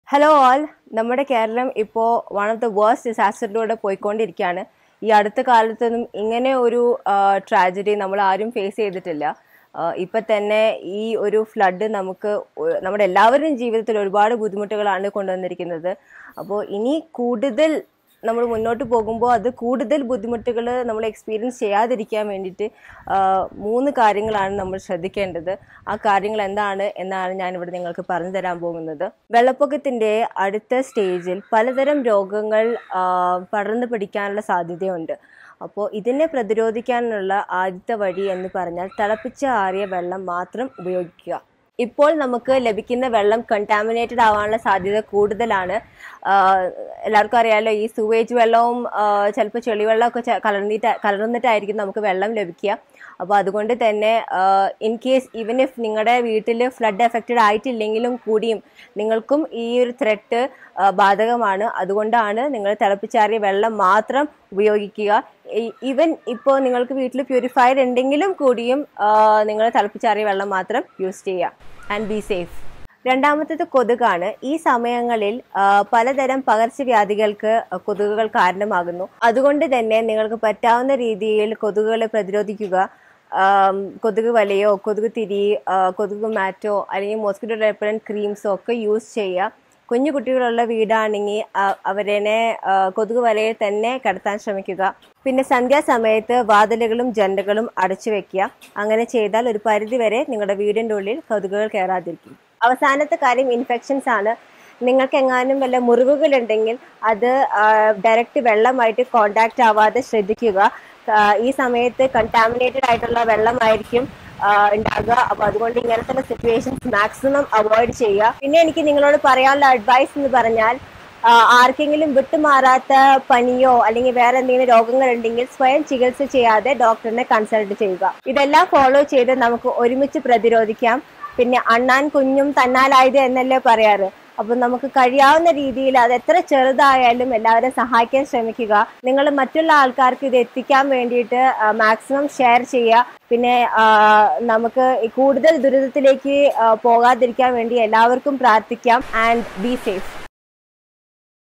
hello all നമ്മുടെ കേരളം ഇപ്പോൾ one of the worst ഡിസാസ്റ്ററിലൂടെ പോയിക്കൊണ്ടിരിക്കുകയാണ് ഈ അടുത്ത കാലത്തൊന്നും ഇങ്ങനെ ഒരു ട്രാജഡി നമ്മൾ ആരും ഫേസ് ചെയ്തിട്ടില്ല ആഹ് ഇപ്പൊ തന്നെ ഈ ഒരു ഫ്ലഡ് നമുക്ക് ഒ- നമ്മുടെ എല്ലാവരുടെയും ജീവിതത്തിൽ ഒരുപാട് ബുദ്ധിമുട്ടുകളാണ് കൊണ്ടുവന്നിരിക്കുന്നത് അപ്പോൾ ഇനി കൂടുതൽ നമ്മൾ മുന്നോട്ട് പോകുമ്പോൾ അത് കൂടുതൽ ബുദ്ധിമുട്ടുകൾ നമ്മൾ എക്സ്പീരിയൻസ് ചെയ്യാതിരിക്കാൻ വേണ്ടിയിട്ട് ആഹ് മൂന്ന് കാര്യങ്ങളാണ് നമ്മൾ ശ്രദ്ധിക്കേണ്ടത് ആ കാര്യങ്ങൾ എന്താണ് എന്നാണ് ഞാൻ ഇവിടെ നിങ്ങൾക്ക് പറഞ്ഞു തരാൻ പോകുന്നത് വെള്ളപ്പൊക്കത്തിന്റെ അടുത്ത സ്റ്റേജിൽ പലതരം രോഗങ്ങൾ ആഹ് പടർന്നു പിടിക്കാനുള്ള സാധ്യതയുണ്ട് അപ്പോൾ ഇതിനെ പ്രതിരോധിക്കാനുള്ള ആദ്യത്തെ വഴി എന്ന് പറഞ്ഞാൽ തിളപ്പിച്ച ആറിയ വെള്ളം മാത്രം ഉപയോഗിക്കുക ഇപ്പോൾ നമുക്ക് ലഭിക്കുന്ന വെള്ളം കണ്ടാമിനേറ്റഡ് ആവാനുള്ള സാധ്യത കൂടുതലാണ് ആഹ് എല്ലാവർക്കും അറിയാലോ ഈ സൂവേജ് വെള്ളവും ചിലപ്പോൾ ചെളിവെള്ളമൊക്കെ ചെ- കലർന്നിട്ട് കലർന്നിട്ടായിരിക്കും നമുക്ക് വെള്ളം ലഭിക്കുക അപ്പോൾ അതുകൊണ്ട് തന്നെ ഇൻ കേസ് ഈവൻ ഇഫ് നിങ്ങളുടെ വീട്ടിൽ ഫ്ലഡ് എഫക്റ്റഡ് ആയിട്ടില്ലെങ്കിലും കൂടിയും നിങ്ങൾക്കും ഈ ഒരു ത്രെട്ട് ബാധകമാണ് അതുകൊണ്ടാണ് നിങ്ങൾ തിളപ്പിച്ചാറിയ വെള്ളം മാത്രം ഉപയോഗിക്കുക ഈവൻ ഇപ്പോൾ നിങ്ങൾക്ക് വീട്ടിൽ പ്യൂരിഫയർ ഉണ്ടെങ്കിലും കൂടിയും നിങ്ങൾ തിളപ്പിച്ചാറിയ വെള്ളം മാത്രം യൂസ് ചെയ്യുക ആൻഡ് ബി സേഫ് രണ്ടാമത്തേത് കൊതുകാണ് ഈ സമയങ്ങളിൽ ആ, പലതരം പകർച്ചവ്യാധികൾക്ക് കൊതുകുകൾ കാരണമാകുന്നു അതുകൊണ്ട് തന്നെ നിങ്ങൾക്ക് പറ്റാവുന്ന രീതിയിൽ കൊതുകുകളെ പ്രതിരോധിക്കുക ആം, കൊതുക് വലയോ കൊതുക് തിരി ആ, കൊതുക് മാറ്റോ അല്ലെങ്കിൽ മോസ്കിറ്റോ റെപ്പറൻറ്റ് ക്രീംസോ ഒക്കെ യൂസ് ചെയ്യുക കുഞ്ഞു കുട്ടികളുള്ള വീടാണെങ്കിൽ അവരെ കൊതുക് വലയിൽ തന്നെ കിടത്താൻ ശ്രമിക്കുക പിന്നെ സന്ധ്യാസമയത്ത് വാതിലുകളും ജനലുകളും അടച്ചു വെക്കുക അങ്ങനെ ചെയ്താൽ ഒരു പരിധിവരെ നിങ്ങളുടെ വീടിൻ്റെ ഉള്ളിൽ കൊതുകുകൾ കയറാതിരിക്കും അവസാനത്തെ കാര്യം ഇൻഫെക്ഷൻസ് ആണ് നിങ്ങൾക്ക് എങ്ങാനും വല്ല മുറിവുകളുണ്ടെങ്കിൽ അത് ഡയറക്റ്റ് വെള്ളമായിട്ട് കോണ്ടാക്ട് ആവാതെ ശ്രദ്ധിക്കുക ആ, ഈ സമയത്ത് കണ്ടാമിനേറ്റഡ് ആയിട്ടുള്ള വെള്ളമായിരിക്കും ആ, ഉണ്ടാകുക അപ്പൊ അതുകൊണ്ട് ഇങ്ങനത്തെ സിറ്റുവേഷൻസ് മാക്സിമം അവോയ്ഡ് ചെയ്യുക പിന്നെ എനിക്ക് നിങ്ങളോട് പറയാനുള്ള അഡ്വൈസ് എന്ന് പറഞ്ഞാൽ ആ, ആർക്കെങ്കിലും വിട്ടുമാറാത്ത പനിയോ അല്ലെങ്കിൽ വേറെ എന്തെങ്കിലും രോഗങ്ങൾ ഉണ്ടെങ്കിൽ സ്വയം ചികിത്സ ചെയ്യാതെ ഡോക്ടറിനെ കൺസൾട്ട് ചെയ്യുക ഇതെല്ലാം ഫോളോ ചെയ്ത് നമുക്ക് ഒരുമിച്ച് പ്രതിരോധിക്കാം പിന്നെ അണ്ണാൻ കുഞ്ഞും തന്നാലായത് എന്നല്ലേ പറയാറ് അപ്പൊ നമുക്ക് കഴിയാവുന്ന രീതിയിൽ അത് എത്ര ചെറുതായാലും എല്ലാവരും സഹായിക്കാൻ ശ്രമിക്കുക നിങ്ങൾ മറ്റുള്ള ആൾക്കാർക്ക് ഇത് എത്തിക്കാൻ വേണ്ടിയിട്ട് മാക്സിമം ഷെയർ ചെയ്യുക പിന്നെ ആ, നമുക്ക് ഈ കൂടുതൽ ദുരിതത്തിലേക്ക് ആ, പോകാതിരിക്കാൻ വേണ്ടി എല്ലാവർക്കും പ്രാർത്ഥിക്കാം ആൻഡ് ബി സേഫ്